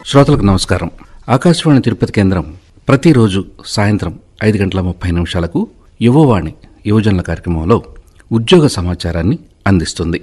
శ్రోతలకు నమస్కారం ఆకాశవాణి తిరుపతి కేంద్రం ప్రతిరోజు సాయంత్రం ఐదు గంటల ముప్పై నిమిషాలకు యువవాణి యువజనుల కార్యక్రమంలో ఉద్యోగ సమాచారాన్ని అందిస్తుంది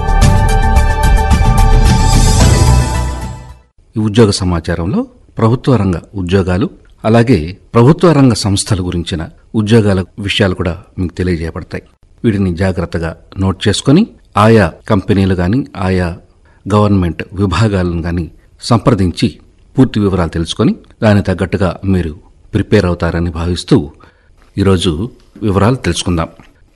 ఈ ఉద్యోగ సమాచారంలో ప్రభుత్వ రంగ ఉద్యోగాలు అలాగే ప్రభుత్వ రంగ సంస్థల గురించిన ఉద్యోగాల విషయాలు కూడా మీకు తెలియజేయబడతాయి వీటిని జాగ్రత్తగా నోట్ చేసుకొని ఆయా కంపెనీలు కానీ ఆయా గవర్నమెంట్ విభాగాలను కానీ సంప్రదించి పూర్తి వివరాలు తెలుసుకొని దానికి తగ్గట్టుగా మీరు ప్రిపేర్ అవుతారని భావిస్తూ ఈరోజు వివరాలు తెలుసుకుందాం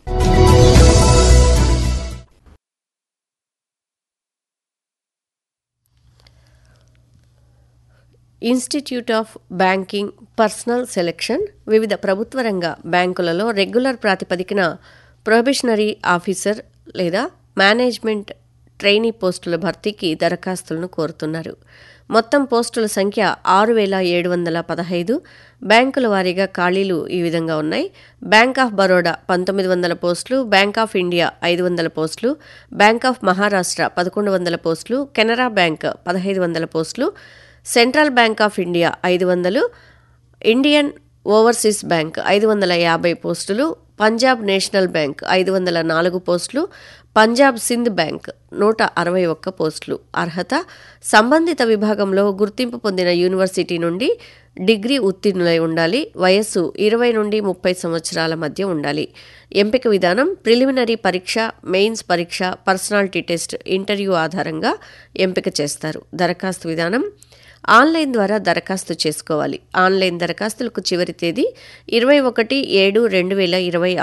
institute of banking personnel selection వివిధ ప్రభుత్వ రంగ బ్యాంకులలో రెగ్యులర్ ప్రాతిపదికన ప్రొబేషనరీ ఆఫీసర్ లేదా మేనేజ్మెంట్ ట్రైనీ పోస్టుల భర్తీకి దరఖాస్తులను కోరుతున్నారు మొత్తం పోస్టుల సంఖ్య ఆరు వేల ఏడు వందల పదహైదు బ్యాంకుల వారీగా ఖాళీలు ఈ విధంగా ఉన్నాయి బ్యాంక్ ఆఫ్ బరోడా పంతొమ్మిది వందల పోస్టులు బ్యాంక్ ఆఫ్ ఇండియా ఐదు వందల పోస్టులు బ్యాంక్ ఆఫ్ మహారాష్ట్ర పదకొండు వందల పోస్టులు కెనరా బ్యాంక్ పదహైదు వందల పోస్టులు సెంట్రల్ బ్యాంక్ ఆఫ్ ఇండియా ఐదు వందలు ఇండియన్ ఓవర్సీస్ బ్యాంక్ ఐదు వందల యాభై పోస్టులు పంజాబ్ నేషనల్ బ్యాంక్ ఐదు వందల నాలుగు పోస్టులు పంజాబ్ సింధ్ బ్యాంక్ నూట అరవై ఒక్క పోస్టులు అర్హత సంబంధిత విభాగంలో గుర్తింపు పొందిన యూనివర్సిటీ నుండి డిగ్రీ ఉత్తీర్ణులై ఉండాలి వయస్సు ఇరవై నుండి ముప్పై సంవత్సరాల మధ్య ఉండాలి ఎంపిక విధానం ప్రిలిమినరీ పరీక్ష మెయిన్స్ పరీక్ష పర్సనాలిటీ టెస్ట్ ఇంటర్వ్యూ ఆధారంగా ఎంపిక చేస్తారు దరఖాస్తు విధానం ఆన్లైన్ ద్వారా దరఖాస్తు చేసుకోవాలి ఆన్లైన్ దరఖాస్తులకు చివరి తేదీ ఇరవై ఒకటి ఏడు రెండు వేల ఇరవై